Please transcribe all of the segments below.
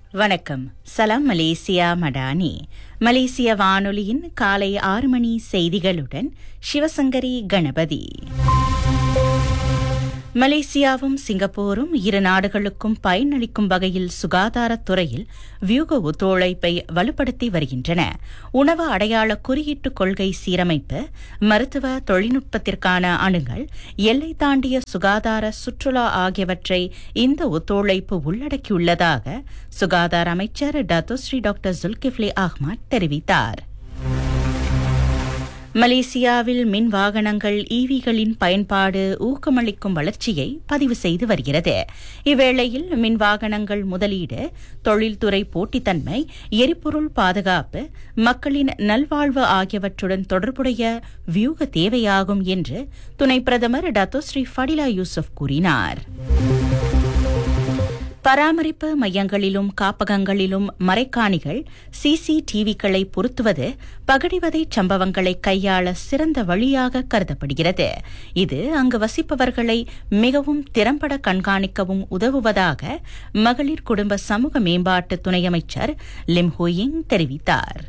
வணக்கம் சலாம் மலேசியா மடானி மலேசிய வானொலியின் காலை ஆறு மணி செய்திகளுடன் சிவசங்கரி கணபதி மலேசியாவும் சிங்கப்பூரும் இரு நாடுகளுக்கும் பயனளிக்கும் வகையில் சுகாதாரத் துறையில் வியூக ஒத்துழைப்பை வலுப்படுத்தி வருகின்றன உணவு அடையாள குறியீட்டு கொள்கை சீரமைப்பு மருத்துவ தொழில்நுட்பத்திற்கான அணுகல் எல்லை தாண்டிய சுகாதார சுற்றுலா ஆகியவற்றை இந்த ஒத்துழைப்பு உள்ளடக்கியுள்ளதாக சுகாதார அமைச்சர் டத்தோஸ்ரீ டாக்டர் ஜுல்கிஃப்லி அஹ்மத் தெரிவித்தார் மலேசியாவில் மின் வாகனங்கள் ஈவிகளின் பயன்பாடு ஊக்கமளிக்கும் வளர்ச்சியை பதிவு செய்து வருகிறது இவ்வேளையில் மின் வாகனங்கள் முதலீடு தொழில்துறை போட்டித்தன்மை எரிபொருள் பாதுகாப்பு மக்களின் நல்வாழ்வு ஆகியவற்றுடன் தொடர்புடைய வியூக தேவையாகும் என்று துணை பிரதமர் டத்தோஸ்ரீ ஃபடிலா யூசுப் கூறினார் பராமரிப்பு மையங்களிலும் காப்பகங்களிலும் மறைக்காணிகள் சிசிடிவிகளை பொருத்துவது பகடிவதை சம்பவங்களை கையாள சிறந்த வழியாக கருதப்படுகிறது இது அங்கு வசிப்பவர்களை மிகவும் திறம்பட கண்காணிக்கவும் உதவுவதாக மகளிர் குடும்ப சமூக மேம்பாட்டு துணை அமைச்சர் லிம் ஹோயிங் தெரிவித்தார்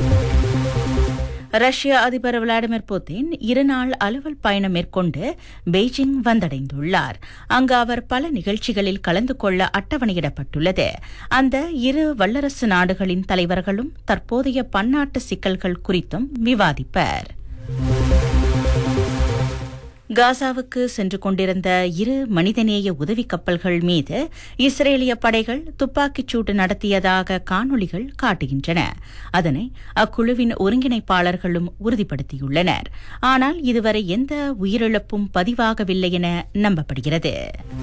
ரஷ்ய அதிபர் விளாடிமிர் புதின் இருநாள் அலுவல் பயணம் மேற்கொண்டு பெய்ஜிங் வந்தடைந்துள்ளார் அங்கு அவர் பல நிகழ்ச்சிகளில் கலந்து கொள்ள அட்டவணையிடப்பட்டுள்ளது அந்த இரு வல்லரசு நாடுகளின் தலைவர்களும் தற்போதைய பன்னாட்டு சிக்கல்கள் குறித்தும் விவாதிப்பர் காசாவுக்கு சென்று கொண்டிருந்த இரு மனிதநேய உதவி கப்பல்கள் மீது இஸ்ரேலிய படைகள் துப்பாக்கிச் சூடு நடத்தியதாக காணொலிகள் காட்டுகின்றன அதனை அக்குழுவின் ஒருங்கிணைப்பாளர்களும் உறுதிப்படுத்தியுள்ளனர் ஆனால் இதுவரை எந்த உயிரிழப்பும் பதிவாகவில்லை என நம்பப்படுகிறது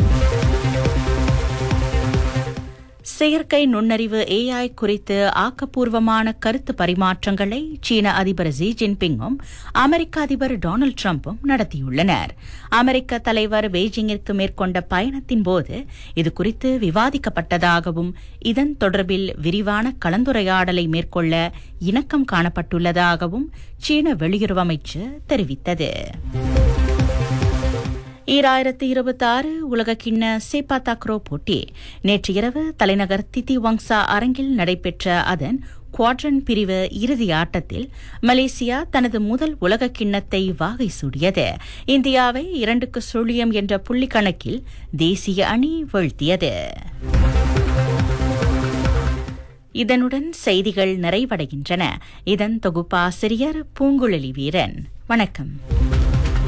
செயற்கை நுண்ணறிவு ஏஐ குறித்து ஆக்கப்பூர்வமான கருத்து பரிமாற்றங்களை சீன அதிபர் ஜி ஜின்பிங்கும் அமெரிக்க அதிபர் டொனால்டு டிரம்பும் நடத்தியுள்ளனர் அமெரிக்க தலைவர் பெய்ஜிங்கிற்கு மேற்கொண்ட பயணத்தின் போது இதுகுறித்து விவாதிக்கப்பட்டதாகவும் இதன் தொடர்பில் விரிவான கலந்துரையாடலை மேற்கொள்ள இணக்கம் காணப்பட்டுள்ளதாகவும் சீன வெளியுறவு அமைச்சு தெரிவித்தது ஈராயிரத்தி இருபத்தி ஆறு உலகக்கிண்ண சேப்பா தாக்ரோ போட்டி நேற்று இரவு தலைநகர் திதி வங்சா அரங்கில் நடைபெற்ற அதன் குவாட்ரன் பிரிவு இறுதி ஆட்டத்தில் மலேசியா தனது முதல் உலக கிண்ணத்தை வாகை சூடியது இந்தியாவை இரண்டுக்கு சுழியம் என்ற புள்ளி கணக்கில் தேசிய அணி வீழ்த்தியது இதனுடன் செய்திகள் நிறைவடைகின்றன இதன் தொகுப்பாசிரியர் பூங்குழலி வீரன் வணக்கம்